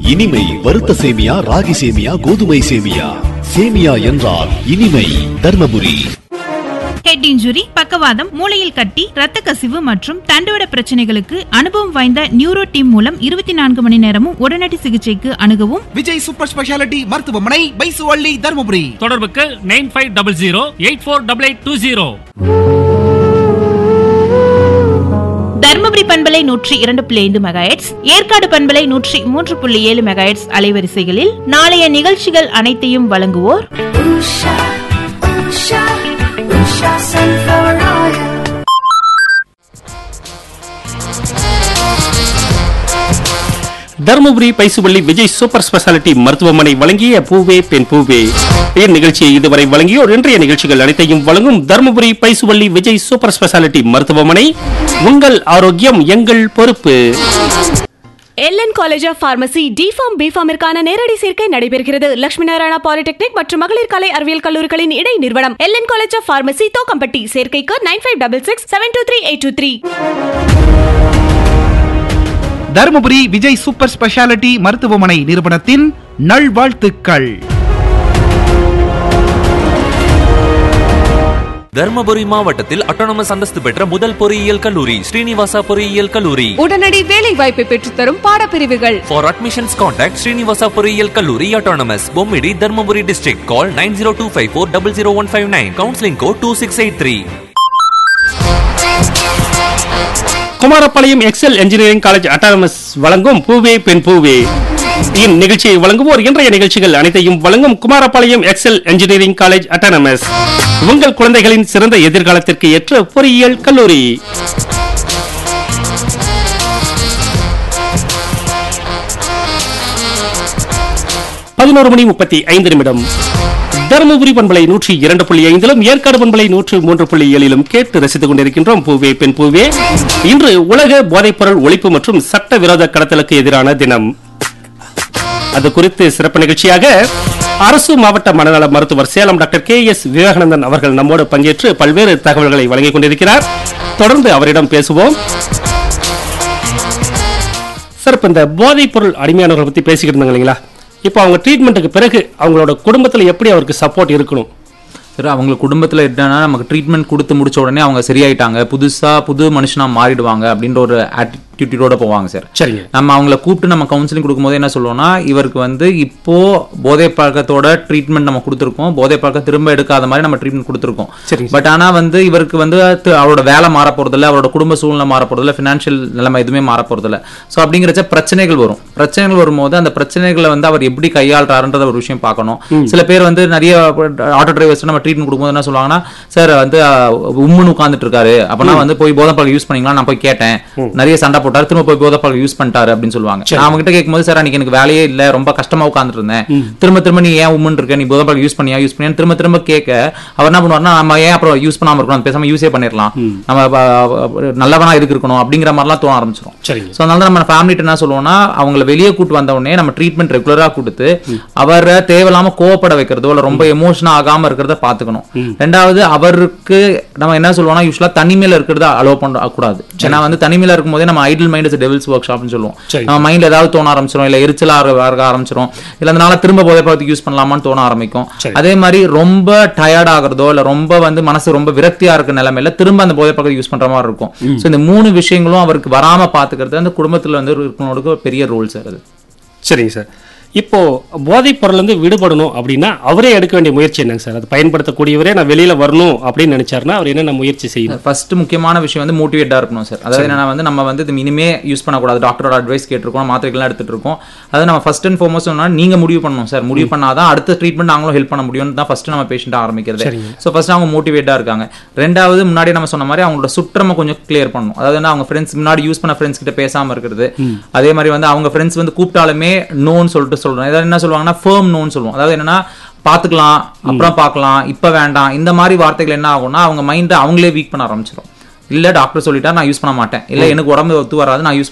இனிமை வறுத்த சேமியா ராகி சேமியா கோதுமை சேமியா சேமியா என்றால் இனிமை தர்மபுரி ஹெட் இன்ஜுரி பக்கவாதம் மூளையில் கட்டி இரத்த கசிவு மற்றும் தண்டுவட பிரச்சனைகளுக்கு அனுபவம் வாய்ந்த நியூரோ டீம் மூலம் இருபத்தி நான்கு மணி நேரமும் உடனடி சிகிச்சைக்கு அணுகவும் விஜய் சூப்பர் ஸ்பெஷாலிட்டி மருத்துவமனை பைசுவள்ளி தருமபுரி தொடர்புக்கு nine five double zero eight four double eight two zero Dharmapuri பண்பலை நூற்றி இரண்டு புள்ளி ஐந்து மெகாஹெட்ஸ் ஏற்காடு பண்பலை நூற்றி மூன்று புள்ளி ஏழு மெகாஹெட்ஸ் அலைவரிசைகளில் நாளைய நிகழ்ச்சிகள் அனைத்தையும் வழங்குவோர் Usha, Usha, Usha Sunflower Oil. Dharmapuri Paisuvalli Vijay super speciality மருத்துவமனை வழங்கிய பூவே பெண் பூவே இந்நிகழ்ச்சியை இதுவரை வழங்கியோர் இன்றைய நிகழ்ச்சிகள் அனைத்தையும் வழங்கும் தருமபுரி பைசுவள்ளி விஜய் சூப்பர் ஸ்பெஷாலிட்டி மருத்துவமனை உங்கள் ஆரோக்கியம் எங்கள் பொறுப்பு L N college of pharmacy D Pharm பிஃபார்மிற்கான நேரடி சேர்க்கை நடைபெறுகிறது லட்சுமி நாராயணா பாலிடெக்னிக் மற்றும் மகளிர் கலை அறிவியல் கல்லூரிகளின் இடை நிறுவனம் L N college of pharmacy Thokkampatti சேர்க்கைக்கு nine five double six seven two three eight two three Dharmapuri Vijay super speciality மருத்துவமனை நிறுவனத்தின் நல்வாழ்த்துக்கள் தர்மபுரி மாவட்டத்தில் அட்டானமஸ் அந்தஸ்து பெற்ற முதல் பொறியியல் கல்லூரி ஸ்ரீனிவாசா பொறியியல் கல்லூரி உடனடி வேலை வாய்ப்பை பெற்றுத்தரும் பாடப்பிரிவுகள் ஃபார் அட்மிஷன்ஸ் கான்டாக்ட் ஸ்ரீனிவாசா பொறியியல் கல்லூரி autonomous Bommidi Dharmapuri district call nine zero two five four double zero one five nine counselling code two six eight three Kumarapalayam Excel engineering college autonomous வழங்கும் பூவே பெண் பூவே இந்நிகழ்ச்சியை வழங்குவோர் இன்றைய நிகழ்ச்சிகள் அனைத்தையும் வழங்கும் Kumarapalayam Excel engineering college autonomous உங்கள் குழந்தைகளின் சிறந்த எதிர்காலத்திற்கு ஏற்ற பொறியியல் கல்லூரி பதினோரு மணி முப்பத்தி ஐந்து நிமிடம் தருமபுரி பண்பலை நூற்றி இரண்டு புள்ளி ஐந்திலும் ஏற்காடு பண்பலை நூற்று மூன்று புள்ளி ஏழிலும் கேட்டு ரசித்துக் கொண்டிருக்கின்றோம் பூவே பெண் பூவே இன்று உலக போதைப்பொருள் ஒழிப்பு மற்றும் சட்டவிரோத கடத்தலுக்கு எதிரான தினம் அது குறித்து சிறப்பு நிகழ்ச்சியாக அரசு மாவட்ட மனநல மருத்துவர் Salem doctor K S Vivekanandan அவர்கள் நம்மோடு பங்கேற்று பல்வேறு தகவல்களை வழங்கிக் கொண்டிருக்கிறார் தொடர்ந்து அவரிடம் பேசுவோம் சார் இப்ப இந்த போதைப் பொருள் அடிமையானவர்களை பத்தி பேசிக்கிட்டு இருந்தாங்க இல்லைங்களா இப்போ அவங்க ட்ரீட்மெண்ட்டுக்கு பிறகு அவங்களோட குடும்பத்துல எப்படி அவருக்கு சப்போர்ட் இருக்கணும் சரி அவங்க குடும்பத்தில் என்னன்னா நமக்கு ட்ரீட்மெண்ட் கொடுத்து முடிச்ச உடனே அவங்க சரியாயிட்டாங்க புதுசா புது மனுஷனா மாறிடுவாங்க அப்படின்ற ஒரு ஆட்டிடியூடோட போவாங்க சார் சரிங்க நம்ம அவங்கள கூப்பிட்டு நம்ம கவுன்சிலிங் கொடுக்கும்போது என்ன சொல்லுவோம்னா இவருக்கு வந்து இப்போ போதை பழக்கத்தோட ட்ரீட்மெண்ட் நம்ம கொடுத்துருக்கோம் போதை பழக்கம் திரும்ப எடுக்காத மாதிரி நம்ம ட்ரீட்மெண்ட் கொடுத்துருக்கோம் சரிங்க பட் ஆனா வந்து இவருக்கு வந்து தி- அவரோட வேலை மாற போறதில்ல அவரோட குடும்ப சூழ்நிலை மாற போறதில்ல ஃபினான்ஷியல் நிலைமை எதுவுமே மாற போறதில்ல ஸோ அப்படிங்கிறச்ச பிரச்சனைகள் வரும் பிரச்சனைகள் வரும்போது அந்த பிரச்சனைகளை வந்து அவர் எப்படி கையாளுறாருன்றத ஒரு விஷயம் பார்க்கணும் சில பேர் வந்து நிறைய ஆட்டோ டிரைவர்ஸ் நம்ம ட்ரீட்மெண்ட் கொடுக்கும்போது என்ன சொல்லுவாங்கன்னா சார் வந்து அஹ், உம்முன்னு உட்காந்துட்டு இருக்காரு அப்பனா வந்து போய் போதை பழக்கம் யூஸ் பண்ணீங்களா நான் போய் கேட்டேன் நிறைய சண்டை போட்டாரு திரும்ப போய் போதை பழக்கம் யூஸ் பண்ணிட்டாரு அப்படின்னு சொல்லுவாங்க நான் அவங்க கிட்ட கேட்கும்போது சார் அன்னைக்கு எனக்கு வேலையே இல்ல ரொம்ப கஷ்டமா உட்காந்துட்டு இருந்தேன் திரும்ப திரும்ப நீ ஏன் உம்முன்னு இருக்க நீ போதை பழக்கம் யூஸ் பண்ணியா யூஸ் பண்ணியா திரும்ப திரும்ப கேட்க அவர் என்ன பண்ணுவாருன்னா நம்ம ஏன் அப்புறம் யூஸ் பண்ணாம இருக்கணும் பேசாம யூஸே பண்ணிடலாம் நம்ம ப- நல்லவனா இதுக்கு இருக்கணும் அப்படிங்கிற மாதிரிலாம் தோண ஆரம்பிச்சிடும் சரிங்க ஸோ அதனால தான் நம்ம ஃபேமிலிட்ட என்ன சொல்லுவோம்னா அவங்கள வெளியே கூட்டு வந்த உடனே நம்ம ட்ரீட்மெண்ட் ரெகுலரா கொடுத்து அவரை தேவையில்லாம கோவப்பட வைக்கிறதோ இல்ல ரொம்ப எமோஷனா ஆகாம இருக்கிறத பாத்துக்கணும் ரெண்டாவது அவருக்கு நம்ம என்ன சொல்லுவோம்னா யூஸ்வலா தனிமையில இருக்கிறத அலோவ் பண்ண கூடாது ஏன்னா வந்து தனிமையில இருக்கும்போதே நம்ம idle mind is devil's work ஷாப்னு சொல்லுவோம் சரி. நம்ம மைண்ட்ல ஏதாவது தோண ஆரம்பிச்சிடும் இல்ல எரிச்சலா இருக்க ஆரம்பிச்சிடும் இல்ல அதனால திரும்ப போதை பழக்கத்துக்கு யூஸ் பண்ணலாமான்னு தோண ஆரம்பிக்கும் சரி. அதே மாதிரி ரொம்ப டயர்ட் ஆகுறதோ இல்ல ரொம்ப வந்து மனசு ரொம்ப விரக்தியா இருக்க நிலைமையில திரும்ப அந்த போதை பழக்கத்தை யூஸ் பண்ற மாதிரி இருக்கும் சோ இந்த மூணு விஷயங்களும் அவருக்கு வராம பாத்துக்கிறது அந்த குடும்பத்துல வந்து இருக்கவங்களுக்கு ஒரு பெரிய ரோல் சார் அது சரிங்க சார் இப்போ போதைப் பொருள் வந்து விடுபடணும் அப்படின்னா அவரே எடுக்க வேண்டிய முயற்சி என்னங்க சார் அது பயன்படுத்தக்கூடியவரே நான் வெளியில வரணும் அப்படின்னு நினைச்சாருன்னா அவர் என்னென்ன முயற்சி செய்யணும் ஃபர்ஸ்ட் முக்கியமான விஷயம் வந்து மோட்டிவேட்டா இருக்கணும் சார் அதாவது என்னன்னா வந்து நம்ம வந்து இது இனிமே யூஸ் பண்ணக்கூடாது டாக்டரோட அட்வைஸ் கேட்டிருக்கோம் மாத்திரைகள்லாம் எடுத்துட்டு இருக்கோம் அதை நம்ம ஃபர்ஸ்ட் அண்ட் ஃபார்மோஸ்ட் நீங்க முடிவு பண்ணணும் சார் முடிவு பண்ணாதான் அடுத்த ட்ரீட்மெண்ட் நாங்களும் ஹெல்ப் பண்ண முடியும்னு தான் ஃபர்ஸ்ட் நம்ம பேஷண்ட் ஆரம்பிக்கிறது சரிங்க. ஸோ ஃபர்ஸ்ட் அவங்க மோட்டிவேட்டா இருக்காங்க ரெண்டாவது முன்னாடி நம்ம சொன்ன மாதிரி அவங்களோட சுற்றம கொஞ்சம் கிளியர் பண்ணணும் அதாவது என்ன அவங்க ஃப்ரெண்ட்ஸ் முன்னாடி யூஸ் பண்ண ஃப்ரெண்ட்ஸ் கிட்ட பேசாம இருக்கிறது அதே மாதிரி வந்து அவங்க ஃப்ரெண்ட்ஸ் வந்து கூப்பிட்டாலுமே நோன்னு சொல்லிட்டு சொல்றோம் ஏதாவது என்ன சொல்லுவாங்கன்னா ஃபேம் நோன்னு சொல்லுவோம் அதாவது என்னன்னா பாத்துக்கலாம் அப்புறம் பார்க்கலாம் இப்ப வேண்டாம் இந்த மாதிரி வார்த்தைகள் என்ன ஆகும்னா அவங்க மைண்டை அவங்களே வீக் பண்ண ஆரம்பிச்சிடும் இல்ல டாக்டர் சொல்லிட்டா நான் யூஸ் பண்ண மாட்டேன் இல்ல எனக்கு உடம்பு ஒத்து வராது நான் யூஸ்